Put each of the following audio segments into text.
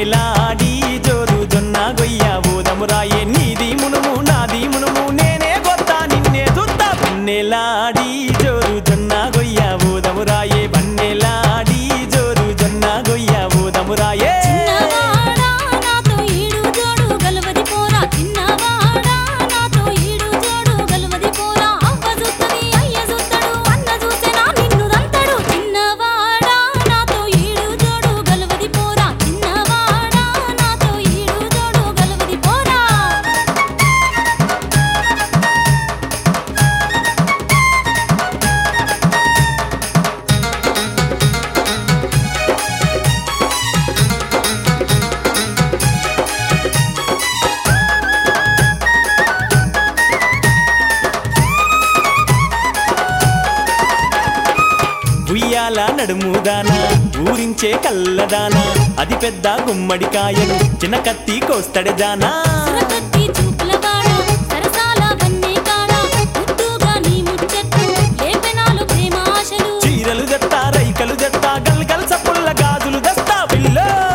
వన్నెలాడి జోరు జొన్న గొయ్య ఊదమురాయే నీది మునుము నాది మునుము నేనే గొత్త నిన్నే దుత్త వన్నెలాడి జోరు జొన్న గొయ్య ఊదమురాయే వన్నెలాడి జోరు జొన్న గొయ్య ఊదమురాయే చిన్నవాడా నాతో ఈడు జోడు గలవది పోరా చిన్నవాడా నాతో ఈడు జోడు గలవది పోరా అవ్వ చూస్తది అయ్య చూస్తాడు అన్న చూసేనా నిన్ను దంతడు చిన్నవాడా నాతో ఈడు జోడు గలవది పోరా చిన్నవాడా నాతో ఈడు జోడు గలవది పోరా ఉయ్యాల నడుముదానా ఊరించే కల్లదానా అది పెద్ద గుమ్మడికాయను చిన్న కత్తి కోస్తడే జానా సురకత్తి చూపులవాడా సరసాల వన్నే కాడా ముద్దుగా నీ ముచ్చట్లు లేపెనాలు ప్రేమ ఆశలు చీరలు జత్తా రైకలు జత్తా గల్గల్ సప్పుల్ల గాజులు దస్తా పిల్ల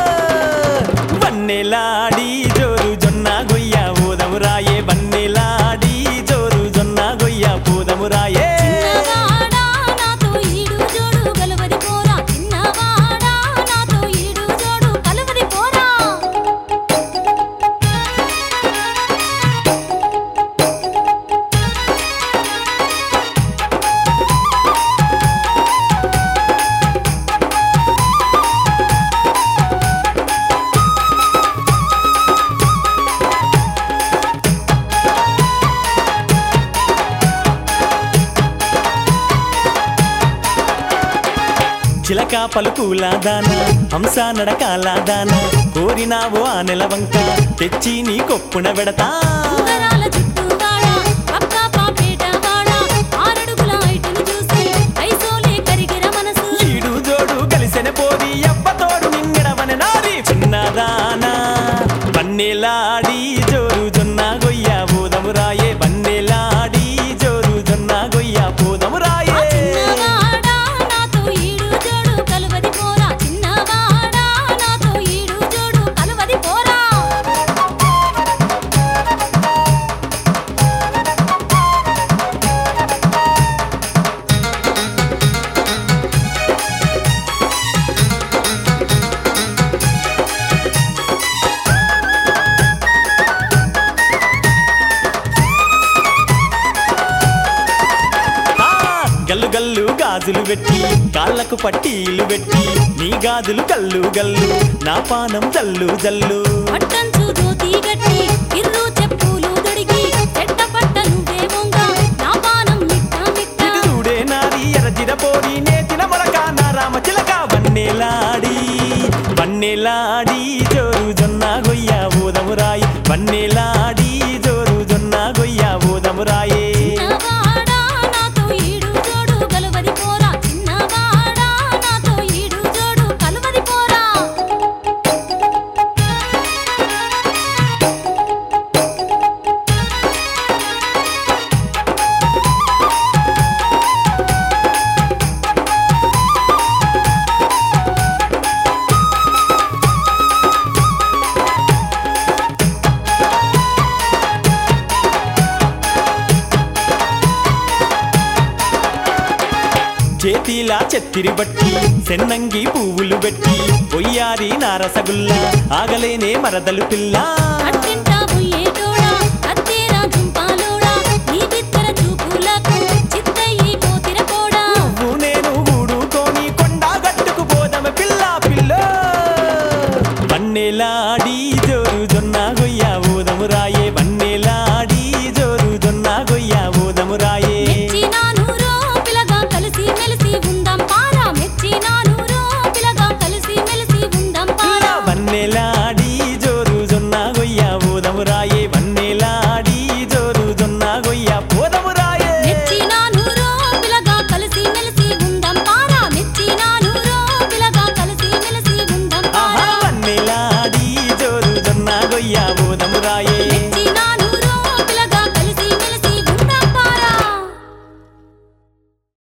వన్నెలాడి జోరు జొన్న గొయ్య ఊదము రాయే వన్నెలాడి జోరు జొన్న గొయ్య పూదము రాయే చిన్నవాడా నాతో ఈడు జోడు గలవది పోరా చిన్నవాడా నాతో ఈడు జోడు కలవది పోరా చిలక పలుకుల దాన హంస నడకాల దాన కోరినావు ఆ నెలవంక తెచ్చి నీ కొప్పున వెడతా ఉంగరాల చుట్టూవాడా పక్క పాపేట వాడా ఆరడుగుల ఐటును చూసి ఐసోలే కరిగిన మనసు ఈడు జోడు కలిసిన పోది ఎవ్వతోడు నింగడవని నారి చిన్నదానా వన్నెలాడి జోరు జొన్న గొయ్య పూదము రాయే వన్నెలాడి జోరు జొన్న గొయ్య పూదము ఆ రాయే చిన్నవాడా నాతో ఈడు జోడు కలవది పోరా చిన్నవాడా నాతో ఈడు జోడు కలవది పోరా ఆ, గల్లు గల్లు గాజులు పెట్టి కాళ్ళకు పట్టీలు పెట్టి నీ గాజులు గల్లు గల్లు నా పానం జల్లు జల్లు పట్టంచు ధోతి గట్టి ఇర్రు చెప్పులు దొడిగి చెట్ట పట్ట నువ్వే వంగ నా పానం మిట్ట మిట్ట ఇటు చూడే నారి ఎరజిర పోరి నేతిన మొలక నా రామ చిలక వన్నెలాడి వన్నెలాడి జోరు జొన్న గొయ్య ఊదము రాయి వన్నెలాడి జోరు జొన్న గొయ్య ఊదము రాయే చిన్నవాడా నాతో ఈడు జోడు కలవది పోరా చిన్నవాడా నాతో ఈడు జోడు కలవది పోరా చేతిలా చెత్తిరి బట్టి సెన్నంగి పువ్వులు పెట్టి పొయ్యారి నారసగుల్ల ఆగలేనే మరదలు పిల్ల అట్టింట బుయ్యేటోడా అత్తేరా జుంపాలోడా నీ బిత్తర చూపులకు చిత్తయి పోతిర పోడా నువ్వు నేను గూడుకొని కొండా గట్టుకు పోదమ పిల్ల పిల్ల వన్నెలాడి జోరు జొన్న గొయ్య ఊదము రాయే వన్నెలాడి జోరు జొన్న గొయ్య ఊదము రాయే మెచ్చినాను రో పిలగా కలిసి మెలిసి ఉందాం పారా మెచ్చినాను రో పిలగా కలిసి మెలిసి ఉందాం పారా వన్నెలాడి జోరు జొన్న గొయ్య ఊదము రాయే వన్నెలాడి జోరు జొన్న గొయ్య పోదము రాయే మెచ్చినాను రో పిలగా కలిసి మెలిసి ఉందాం పారా మెచ్చినాను రో పిలగా కలిసి మెలిసి ఉందాం ఆహా పారా వన్నెలాడి జోరు జొన్న గొయ్య ఊదము రాయే